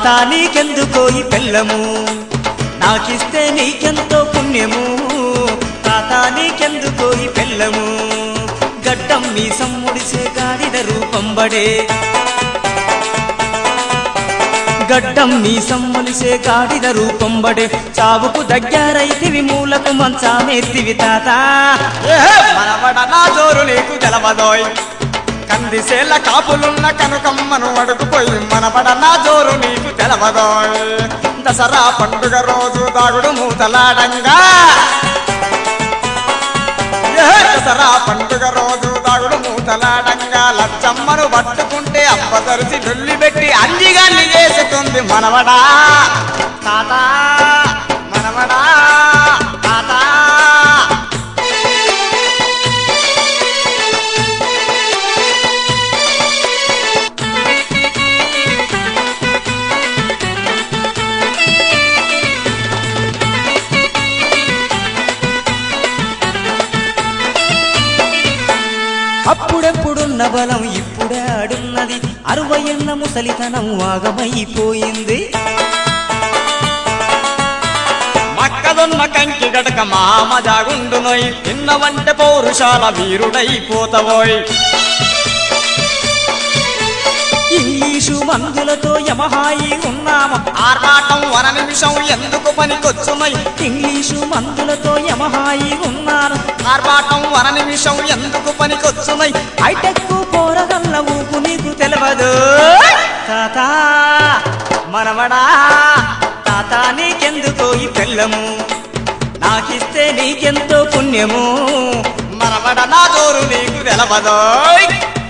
తాత నీకెందుకో ఈ పెళ్ళము నాకిస్తే నీకెంతో పుణ్యము తాత నీకెందుకో ఈ పెళ్ళము గడ్డం మీ సమ్ముడిసే గాడిద రూపం బడే గడ్డం మీ సమ్మలిసే గాడిద రూపం బడే చావుకు దగ్గరైతివి మూలకు మంచామెత్తివి తాత మనవడ నా జోరు నీకు తెలవదోయ్ కందిసేల కాపులున్న కనుకమ్మను అడుగుపోయి మనవడ నా జోరు నీకు తెలవదోయ్ దసరా పండుగ రోజు దాగుడు మూతలాడంగా ఏ దసరా పండుగ రోజు దాగుడు మూతలాడంగా లచ్చమ్మను పట్టుకుంటే అప్ప తరిచి డొల్లి పెట్టి అంజిగాన్ని చేసుకుంది మనవడా తాత మనవడా తాత అప్పుడెప్పుడున్న బలం ఇప్పుడే ఆడున్నది అరవై ఏళ్ళ ముసలితనం ఆగమైపోయింది మక్కదున్న కంకి గడక మామ జాగుండునోయ్ తిన్నవంటే పౌరుషాల వీరుడైపోతవోయ్ ఇంగ్లీషు మందులతో యమహాయి ఉన్నాము ఆర్భాటం వన నిమిషం ఎందుకు పనికొచ్చునోయ్ ఇంగ్లీషు మందులతో యమహాయి ఉన్నాను ఆర్భాటం వన నిమిషం ఎందుకు పనికొచ్చునోయ్ హైటెక్ పోరగల్ల ఊపు నీకు తెలియదు తాత మనవడా తాత నీకెందుకో ఈ పెళ్ళము నాకిస్తే నీకెంతో పుణ్యము మనవడ నా జోరు నీకు తెలవదోయ్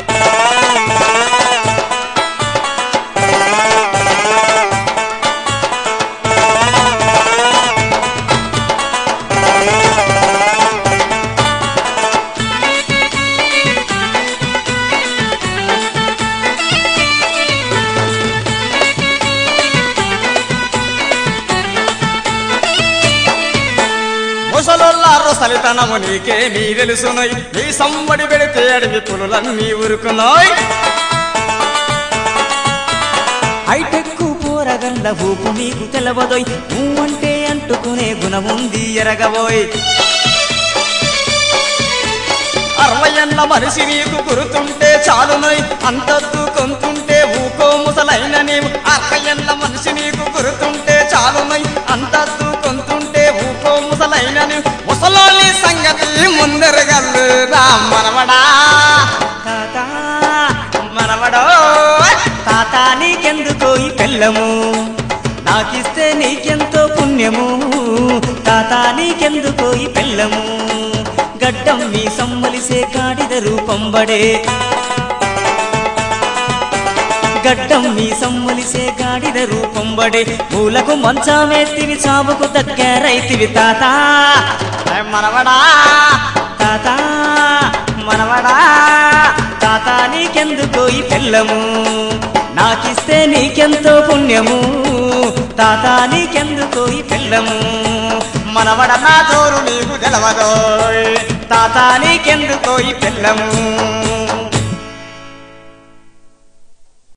ముసలోళ్ళ రొసలితనము నీకే నీ తెలుసునోయ్ నీ సంబడి పెడితే అడిగి పులులన్నీ ఉరుకునోయ్ హైటెక్ పోరగల్ల ఊపు నీకు తెలవదోయ్ నువ్వంటే అంటుకునే గుణముంది ఎరగబోయ్ అరవై ఏళ్ళ మనిషి నీకు గురుతుంటే చాలునోయ్ అంతద్దు కొంతుంటే ఊకో ముసలైన నీవు అరవై ఏళ్ళ మనిషి నీకు గురుతుంటే చాలునోయ్ అంతద్దు కొంతుంటే ఊకో ముసలైన నీవు ముసలోని సంగతి ముందరగల్లు రా మనవడా తాత మనవడో తాత నీకెందుకో ఈ పెళ్ళము నాకిస్తే నీకెంతో పుణ్యము తాత నీకెందుకో ఈ పెళ్ళము గడ్డం మీ సమ్మలిసే గాడిద రూపం బడే గడ్డం మీ సమ్మలిసే గాడిద రూపం బడే పూలకు మంచమేత్తివి చావుకు దగ్గరైతివి తాత ఏ మనవడా తాత మనవడా తాత నీకెందుకో ఈ పెళ్ళము నాకిస్తే నీకెంతో పుణ్యము తాత నీకెందుకో ఈ పెళ్ళము మనవడ నా జోరు నీకు తెలవదోయ్ తాత నీకెందుకో ఈ పిల్లము